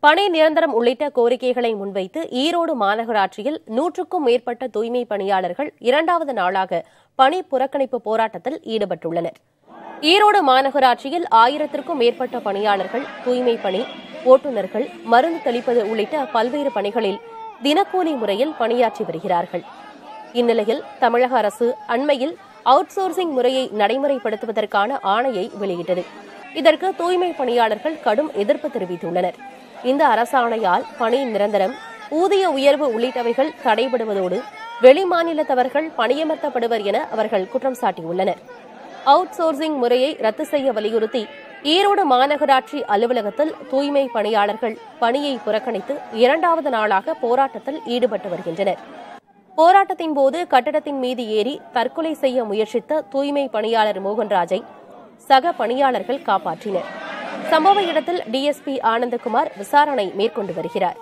பணி நிரந்தரம் உள்ளிட்ட கோரிக்கைகளை முன்வைத்து ஈரோடு மாநகராட்சியில் நூற்றுக்கும் மேற்பட்ட தூய்மை பணியாளர்கள் இரண்டாவது நாளாக பணி புறக்கணிப்பு போராட்டத்தில் ஈடுபட்டுள்ளனர் ஈரோடு மாநகராட்சியில் ஆயிரத்திற்கும் மேற்பட்ட பணியாளர்கள் தூய்மை பணி ஓட்டுநர்கள் மருந்து தெளிப்பது உள்ளிட்ட பல்வேறு பணிகளில் தினக்கூலி முறையில் பணியாற்றி வருகிறார்கள் இந்நிலையில் தமிழக அரசு அண்மையில் அவுட் சோர்சிங் முறையை நடைமுறைப்படுத்துவதற்கான ஆணையை வெளியிட்டது இதற்கு தூய்மை பணியாளர்கள் கடும் எதிர்ப்பு தெரிவித்துள்ளனர் இந்த அரசாணையால் பணி நிரந்தரம் ஊதிய உயர்வு உள்ளிட்டவைகள் தடைபடுவதோடு வெளிமாநிலத்தவர்கள் பணியமர்த்தப்படுவர் என அவர்கள் குற்றம் சாட்டியுள்ளனர் அவுட் சோர்சிங் முறையை ரத்து செய்ய வலியுறுத்தி ஈரோடு மாநகராட்சி அலுவலகத்தில் தூய்மை பணியாளர்கள் பணியை புறக்கணித்து இரண்டாவது நாளாக போராட்டத்தில் ஈடுபட்டு வருகின்றனர் போராட்டத்தின் போது கட்டடத்தின் மீது ஏறி தற்கொலை செய்ய முயற்சித்த தூய்மை பணியாளர் மோகன்ராஜை சக பணியாளர்கள் காப்பாற்றினர் சம்பவ இடத்தில் டிஎஸ்பி ஆனந்தகுமார் விசாரணை மேற்கொண்டு வருகிறார்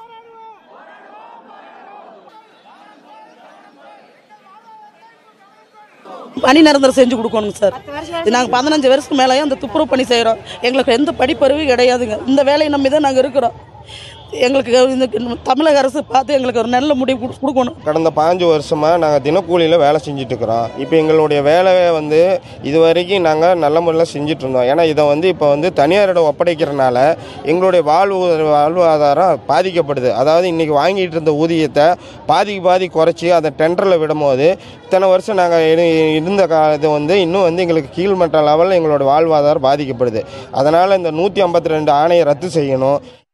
பணி நிரந்தரம் செஞ்சு கொடுக்கணுங்க சார் நாங்கள் பதினஞ்சு வருஷத்துக்கு மேலேயே அந்த துப்புரவு பணி செய்கிறோம் எங்களுக்கு எந்த படிப்பறிவும் கிடையாதுங்க இந்த வேலையை நம்பி தான் நாங்கள் இருக்கிறோம் எங்களுக்கு இந்த தமிழக அரசு பார்த்து எங்களுக்கு ஒரு நல்ல முடிவு கொடு- கொடுக்கணும் கடந்த பாஞ்சு வருஷமாக நாங்கள் தினக்கூலியில் வேலை செஞ்சுட்டு இருக்கிறோம் இப்போ எங்களுடைய வேலையை வந்து இது வரைக்கும் நாங்கள் நல்ல முறையில் செஞ்சுட்டு இருந்தோம் ஏன்னா இதை வந்து இப்போ வந்து தனியாரிடம் ஒப்படைக்கிறனால எங்களுடைய வாழ்வு வாழ்வாதாரம் பாதிக்கப்படுது அதாவது இன்றைக்கி வாங்கிட்டு இருந்த ஊதியத்தை பாதிக்கு பாதி குறைச்சி அதை டெண்டரில் விடும்போது இத்தனை வருஷம் நாங்கள் இருந்த கா இது வந்து இன்னும் வந்து எங்களுக்கு கீழ்மட்ட லெவலில் எங்களோட வாழ்வாதாரம் பாதிக்கப்படுது அதனால் இந்த நூற்றி ஐம்பத்தி ரெண்டு ஆணையை ரத்து செய்யணும்